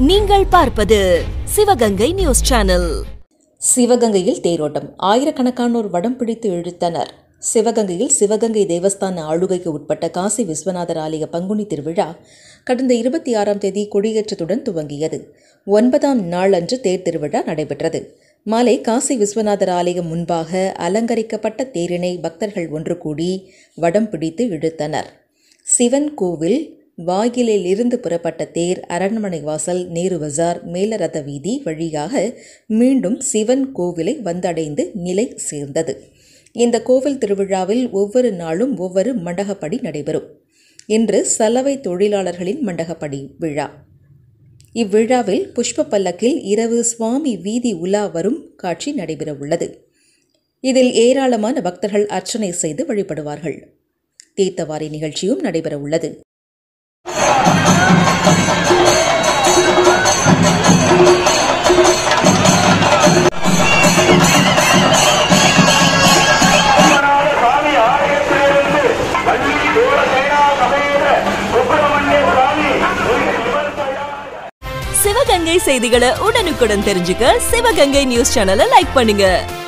நீங்கள் பார்ப்பது Sivaganga news channel சிவகங்கையில் தேரோட்டம் ஆயிரக்கணக்கானோர் வடம் பிடித்து இழுத்தனர் சிவகங்கையில் சிவகங்கை தேவஸ்தான ஆளுகைக்கு உட்பட்ட காசி விஸ்வநாதர் ஆலய பங்குனி திருவிழா கடந்த இருபத்தி ஆறாம் தேதி கொடியேற்றத்துடன் துவங்கியது ஒன்பதாம் நாள் அன்று தேர் திருவிழா நடைபெற்றது மாலை காசி விஸ்வநாதர் ஆலயம் முன்பாக அலங்கரிக்கப்பட்ட தேரினை பக்தர்கள் ஒன்று கூடி வடம் பிடித்து இழுத்தனர் சிவன் கோவில் வாயிலில் இருந்து புறப்பட்ட தேர் அரண்மனை வாசல் நேரு பஜார் மேலரத வீதி வழியாக மீண்டும் சிவன் கோவிலை வந்தடைந்து நிலை சேர்ந்தது இந்த கோவில் திருவிழாவில் ஒவ்வொரு நாளும் ஒவ்வொரு மண்டகப்படி நடைபெறும் இன்று சலவை தொழிலாளர்களின் மண்டகப்படி விழா இவ்விழாவில் புஷ்ப பல்லக்கில் இரவு சுவாமி வீதி உலா வரும் காட்சி நடைபெறவுள்ளது இதில் ஏராளமான பக்தர்கள் அர்ச்சனை செய்து வழிபடுவார்கள் தீர்த்தவாரி நிகழ்ச்சியும் நடைபெறவுள்ளது பத்மநாத சுவாமி ஆலயத்திலிருந்து வள்ளி தூர சேனா சமேத சுப்பிரமணிய சுவாமி விவசாய சிவகங்கை செய்திகளை உடனுக்குடன் தெரிஞ்சுக்க சிவகங்கை நியூஸ் சேனலை லைக் பண்ணுங்க